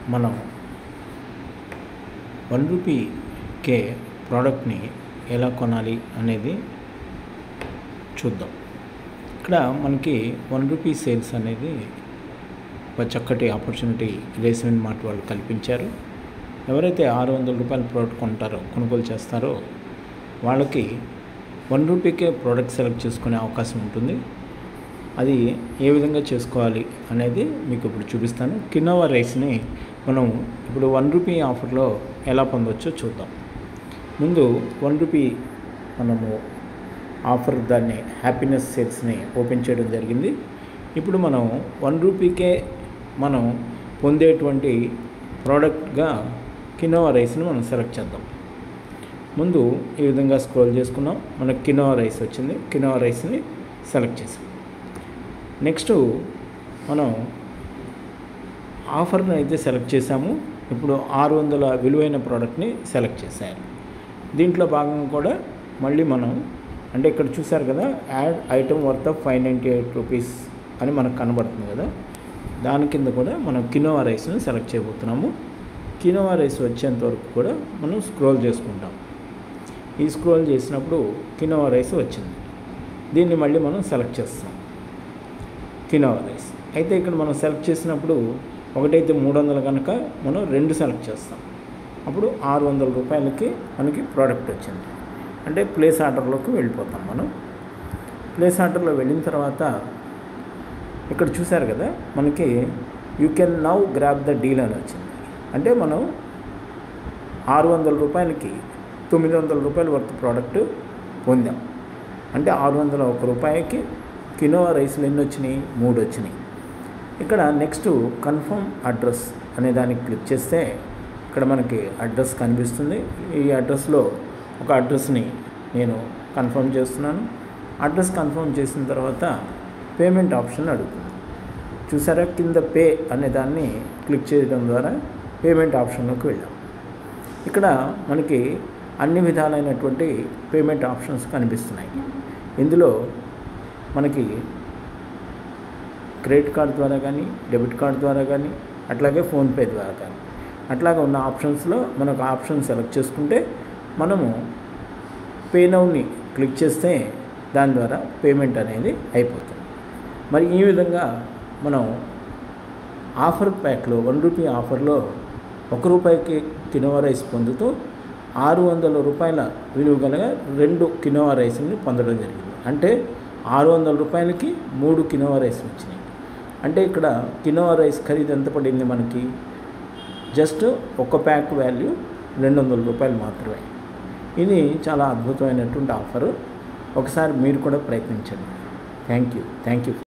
మనం వన్ రూపీకే ప్రోడక్ట్ని ఎలా కొనాలి అనేది చూద్దాం ఇక్కడ మనకి వన్ రూపీ సేల్స్ అనేది ఒక చక్కటి ఆపర్చునిటీ రేస్మెంట్ మార్ట్ వాళ్ళు కల్పించారు ఎవరైతే ఆరు వందల రూపాయల ప్రోడక్ట్ కొంటారో కొనుగోలు చేస్తారో వాళ్ళకి వన్ రూపీకే ప్రోడక్ట్ సెలెక్ట్ చేసుకునే అవకాశం ఉంటుంది అది ఏ విధంగా చేసుకోవాలి అనేది మీకు ఇప్పుడు చూపిస్తాను కినోవా రైస్ని మనం ఇప్పుడు వన్ రూపీ ఆఫర్లో ఎలా పొందవచ్చో చూద్దాం ముందు వన్ రూపీ మనము ఆఫర్ దాన్ని హ్యాపీనెస్ సేల్స్ని ఓపెన్ చేయడం జరిగింది ఇప్పుడు మనం వన్ రూపీకే మనం పొందేటువంటి ప్రోడక్ట్గా కినోవా రైస్ని మనం సెలెక్ట్ చేద్దాం ముందు ఈ విధంగా స్క్రోల్ చేసుకున్నాం మనకు కినోవా రైస్ వచ్చింది కినోవా రైస్ని సెలెక్ట్ చేసాం నెక్స్ట్ మనం ఆఫర్ని అయితే సెలెక్ట్ చేసాము ఇప్పుడు ఆరు వందల విలువైన ప్రోడక్ట్ని సెలెక్ట్ చేశారు దీంట్లో భాగంగా కూడా మళ్ళీ మనం అంటే ఇక్కడ చూసారు కదా add item worth of five ninety eight rupees అని మనకు కనబడుతుంది కదా దాని కింద కూడా మనం కినోవా రైస్ని సెలెక్ట్ చేయబోతున్నాము కినోవా రైస్ వచ్చేంత వరకు కూడా మనం స్క్రోల్ చేసుకుంటాం ఈ స్క్రోల్ చేసినప్పుడు కినోవా రైస్ వచ్చింది దీన్ని మళ్ళీ మనం సెలెక్ట్ చేస్తాం కినోవా రైస్ అయితే ఇక్కడ మనం సెలెక్ట్ చేసినప్పుడు ఒకటైతే మూడు వందలు కనుక మనం రెండు సెలెక్ట్ చేస్తాం అప్పుడు ఆరు వందల రూపాయలకి మనకి ప్రోడక్ట్ వచ్చింది అంటే ప్లేస్ ఆర్డర్లోకి వెళ్ళిపోతాం మనం ప్లేస్ ఆర్డర్లో వెళ్ళిన తర్వాత ఇక్కడ చూశారు కదా మనకి you can now grab the deal అని వచ్చింది అంటే మనం ఆరు వందల రూపాయలకి తొమ్మిది వందల రూపాయల వర్త్ ప్రోడక్ట్ పొందాం అంటే ఆరు వందల ఒక రూపాయికి కినోవా రైస్లు ఎన్ని వచ్చినాయి మూడు వచ్చినాయి ఇక్కడ నెక్స్ట్ కన్ఫర్మ్ అడ్రస్ అనే దానికి క్లిక్ చేస్తే ఇక్కడ మనకి అడ్రస్ కనిపిస్తుంది ఈ అడ్రస్లో ఒక అడ్రస్ని నేను కన్ఫర్మ్ చేస్తున్నాను అడ్రస్ కన్ఫర్మ్ చేసిన తర్వాత పేమెంట్ ఆప్షన్ అడుగుతుంది చూసారా కింద పే అనే దాన్ని క్లిక్ చేయడం ద్వారా పేమెంట్ ఆప్షన్లోకి వెళ్ళాం ఇక్కడ మనకి అన్ని విధాలైనటువంటి పేమెంట్ ఆప్షన్స్ కనిపిస్తున్నాయి ఇందులో మనకి క్రెడిట్ కార్డ్ ద్వారా కానీ డెబిట్ కార్డ్ ద్వారా కానీ అట్లాగే ఫోన్పే ద్వారా కానీ అట్లాగే ఉన్న ఆప్షన్స్లో మనకు ఆప్షన్ సెలెక్ట్ చేసుకుంటే మనము పే నౌని క్లిక్ చేస్తే దాని ద్వారా పేమెంట్ అనేది అయిపోతుంది మరి ఈ విధంగా మనం ఆఫర్ ప్యాక్లో వన్ రూపీ ఆఫర్లో ఒక రూపాయికి కినోవా రైస్ పొందుతూ ఆరు వందల రూపాయల విలువ గల రెండు కినోవా రైస్ని పొందడం జరిగింది అంటే ఆరు వందల రూపాయలకి మూడు కినోవా రైస్ వచ్చినాయి అంటే ఇక్కడ కినోవా రైస్ ఖరీదు ఎంత పడింది మనకి జస్ట్ ఒక ప్యాక్ వాల్యూ రెండు వందల రూపాయలు మాత్రమే ఇది చాలా అద్భుతమైనటువంటి ఆఫరు ఒకసారి మీరు కూడా ప్రయత్నించండి థ్యాంక్ యూ థ్యాంక్ యూ